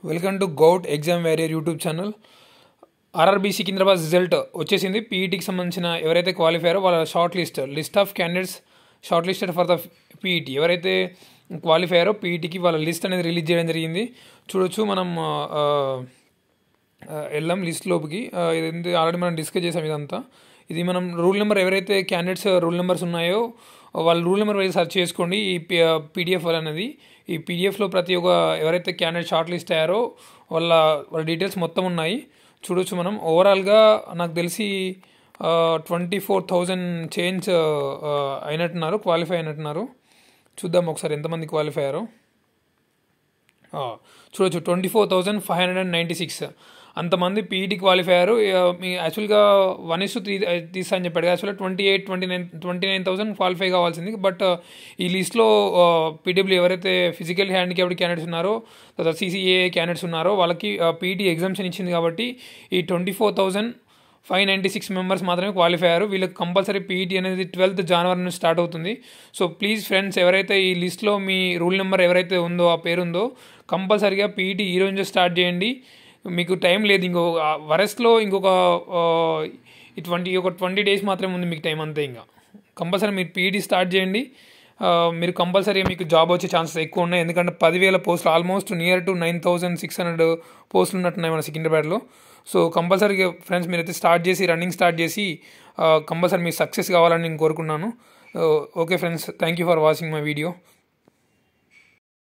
welcome to govt exam warrior YouTube channel R R B Secunderabad result వచ్చేసింది పీఈటీకి సంబంధించిన ఎవరైతే క్వాలిఫై అయ్యారో వాళ్ళ short list list of candidates short listed for the P E T ఎవరైతే క్వాలిఫై అయ్యారో పీఈటీకి వాళ్ళ లిస్ట్ అనేది రిలీజ్ చేయడం జరిగింది చూడొచ్చు మనం ఆ, ఆ, వెళ్ళాం లిస్ట్ లోపుకి ఆ, ఇది ఆల్రెడీ మనం డిస్కస్ చేసాం ఇదంతా ఇది మనం రూల్ నెంబర్ ఎవరైతే క్యాండిడేట్స్ రూల్ నెంబర్స్ ఉన్నాయో వాళ్ళ రూల్ నెంబర్ వైజ్ సెర్చ్ చేసుకోండి ఈ పీడిఎఫ్ అనేది ఈ పీడిఎఫ్లో ప్రతి ఒక్క ఎవరైతే క్యాండిడేట్ షార్ట్ లిస్ట్ అయ్యారో వాళ్ళ వాళ్ళ డీటెయిల్స్ మొత్తం ఉన్నాయి చూడొచ్చు మనం ఓవరాల్గా నాకు తెలిసి ట్వంటీ ఫోర్ థౌజండ్ చేంజ్ అయినట్టున్నారు క్వాలిఫై అయినట్టున్నారు చూద్దాం ఒకసారి ఎంతమంది క్వాలిఫై అయ్యారో ఆ, చూడొచ్చు twenty four thousand five hundred and ninety six అంతమంది పీఈటీ క్వాలిఫై అయ్యారు ఇక మీ యాక్చువల్గా వన్ ఇస్ త్రీ తీస్తా అని చెప్పాడు యాక్చువల్గా twenty eight twenty nine twenty nine thousand qualify కావాల్సింది బట్ ఈ లిస్ట్లో పీడబ్ల్యూ ఎవరైతే ఫిజికల్ హ్యాండిక్యాప్డ్ క్యాండిడేట్స్ ఉన్నారో తర్వాత సీసీఏ క్యాండిడేట్స్ ఉన్నారో వాళ్ళకి పీఈటీ ఎగ్జామ్షన్ ఇచ్చింది కాబట్టి ఈ twenty four thousand five ninety six members మాత్రమే క్వాలిఫై అయ్యారు వీళ్ళకి కంపల్సరీ పీఈటీ అనేది ట్వెల్త్ జనవరి నుంచి స్టార్ట్ అవుతుంది సో ప్లీజ్ ఫ్రెండ్స్ ఎవరైతే ఈ లిస్ట్లో మీ రూల్ నెంబర్ ఎవరైతే ఉందో ఆ పేరు ఉందో కంపల్సరీగా పీఈటీ ఈ రోజు స్టార్ట్ చేయండి మీకు టైం లేదు ఇంకో వరస్ట్లో ఇంకొక ట్వంటీ ఒక ట్వంటీ డేస్ మాత్రమే ఉంది మీకు టైం అంతే ఇంకా కంపల్సరీ మీరు పీఈటీ స్టార్ట్ చేయండి ఆ, మీరు కంపల్సరీ మీకు జాబ్ వచ్చే ఛాన్సెస్ ఎక్కువ ఉన్నాయి ఎందుకంటే పదివేల పోస్టులు almost near to nine thousand six hundred పోస్టులు ఉన్నట్టున్నాయి మన సికింద్రాబాద్లో సో కంపల్సరీగా ఫ్రెండ్స్ మీరైతే స్టార్ట్ చేసి రన్నింగ్ స్టార్ట్ చేసి కంపల్సరీ మీకు సక్సెస్ కావాలని నేను కోరుకున్నాను okay friends thank you for watching my video